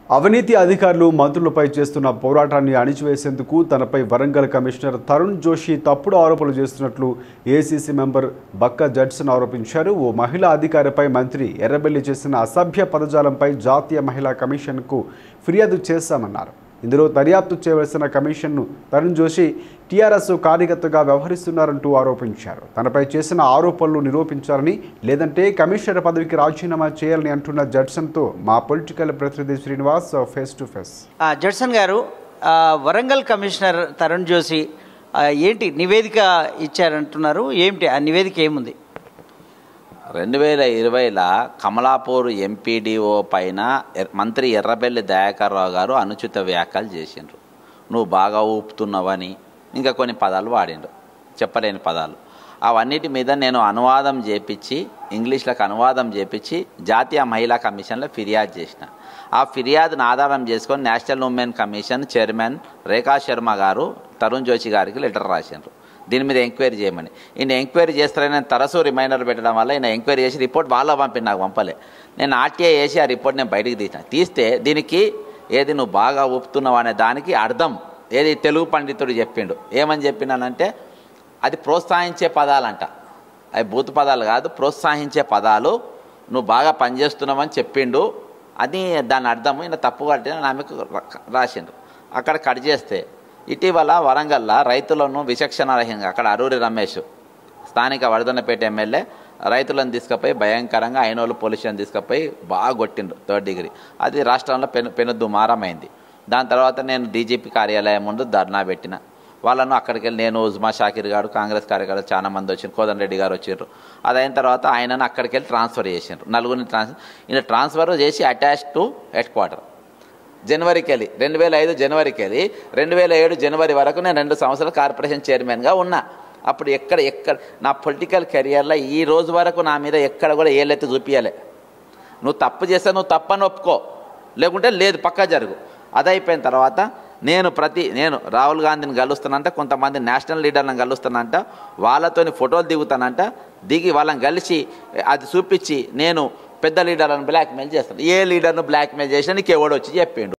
అవినీతి అధికారులు మంత్రులపై చేస్తున్న పోరాటాన్ని అణిచివేసేందుకు తనపై వరంగల్ కమిషనర్ తరుణ్ జోషి తప్పుడు ఆరోపణలు చేస్తున్నట్లు ఏసీసీ మెంబర్ బక్క జడ్సన్ ఆరోపించారు ఓ మహిళా అధికారిపై మంత్రి ఎర్రబెల్లి చేసిన అసభ్య పదజాలంపై జాతీయ మహిళా కమిషన్కు ఫిర్యాదు చేశామన్నారు ఇందులో దర్యాప్తు చేయవలసిన కమిషన్ను తరుణ్ జోషి టీఆర్ఎస్ కార్యకర్తగా వ్యవహరిస్తున్నారంటూ ఆరోపించారు తనపై చేసిన ఆరోపణలు నిరూపించాలని లేదంటే కమిషనర్ పదవికి రాజీనామా చేయాలని అంటున్న జడ్సన్తో మా పొలిటికల్ ప్రతినిధి శ్రీనివాస్ ఫేస్ టు ఫేస్ ఆ, జడ్సన్ గారు ఆ, వరంగల్ కమిషనర్ తరుణ్ జోషి ఆ, ఏంటి నివేదిక ఇచ్చారంటున్నారు ఏమిటి ఆ నివేదిక ఏముంది రెండు వేల ఇరవైలో కమలాపూర్ ఎంపీడీఓ పైన ఎర్- మంత్రి ఎర్రబెల్లి దయాకర్ రావు గారు అనుచిత వ్యాఖ్యలు చేసిండ్రు నువ్వు బాగా ఊపుతున్నావని ఇంకా కొన్ని పదాలు వాడిండ్రు చెప్పలేని పదాలు అవన్నిటి మీద నేను అనువాదం చేపించి ఇంగ్లీష్లకు అనువాదం చేపించి జాతీయ మహిళా కమిషన్లో ఫిర్యాదు చేసిన ఆ ఫిర్యాదును ఆధారం చేసుకొని national women commission chairman Rekha Sharma గారు తరుణ్ జోషి గారికి లెటర్ రాసిండ్రు దీని మీద ఎంక్వైరీ చేయమని ఈయన ఎంక్వైరీ చేస్తారని నేను తరచూ రిమైండర్ పెట్టడం వల్ల ఈయన ఎంక్వైరీ చేసి రిపోర్ట్ వాళ్ళ పంపి నాకు పంపలే నేను ఆర్టీఐ చేసి ఆ రిపోర్ట్ నేను బయటికి తీసిన తీస్తే దీనికి ఏది నువ్వు బాగా ఊపుతున్నావు అనే దానికి అర్థం ఏది తెలుగు పండితుడు చెప్పిండు ఏమని చెప్పినానంటే అది ప్రోత్సహించే పదాలంట అవి భూత పదాలు కాదు ప్రోత్సహించే పదాలు నువ్వు బాగా పనిచేస్తున్నావని చెప్పిండు అది దాని అర్థం ఈయన తప్పు కట్టిన ఆమెకు రా- రాసిండు అక్కడ కట్ చేస్తే ఇటీవల వరంగల్లో రైతులను విచక్షణారహితంగా అక్కడ అరూరి రమేష్ స్థానిక వరదనపేట ఎమ్మెల్యే రైతులను తీసుకుపోయి భయంకరంగా ఐనోలు పోలీసులను తీసుకుపోయి బాగా కొట్టిండ్రు థర్డ్ డిగ్రీ అది రాష్ట్రంలో పెను పెను దుమారమైంది దాని తర్వాత నేను డీజీపీ కార్యాలయం ముందు ధర్నా పెట్టిన వాళ్ళను అక్కడికి వెళ్ళి నేను ఉజ్మా షాకిర్ గారు కాంగ్రెస్ కార్యకర్తలు చాలా మంది వచ్చిండ్రు కోదండ రెడ్డి గారు వచ్చిండ్రు అది అయిన తర్వాత ఆయనను అక్కడికి వెళ్ళి ట్రాన్స్ఫర్ చేసిండ్రు నలుగురిని ట్రాన్స్ ఈయన ట్రాన్స్ఫర్ చేసి అటాచ్ టు హెడ్ క్వార్టర్ జనవరికి వెళ్ళి రెండు వేల ఐదు జనవరికి వెళ్ళి రెండు వేల ఏడు జనవరి వరకు నేను రెండు సంవత్సరాలు కార్పొరేషన్ చైర్మన్గా ఉన్నా అప్పుడు ఎక్కడ ఎక్కడ నా పొలిటికల్ కెరియర్లో ఈ రోజు వరకు నా మీద ఎక్కడ కూడా ఏళ్ళెత్తి చూపించలే నువ్వు తప్పు చేస్తే నువ్వు తప్పని ఒప్పుకో లేకుంటే లేదు పక్కా జరుగు అదైపోయిన తర్వాత నేను ప్రతి నేను రాహుల్ గాంధీని కలుస్తానంట కొంతమంది నేషనల్ లీడర్లను కలుస్తానంట వాళ్ళతోని ఫోటోలు దిగుతానంట దిగి వాళ్ళని కలిసి అది చూపించి నేను పెద్ద లీడర్లను బ్లాక్మెయిల్ చేస్తాను ఏ లీడర్ను బ్లాక్మెయిల్ చేసినా నీకు ఎవడొచ్చి చెప్పిండు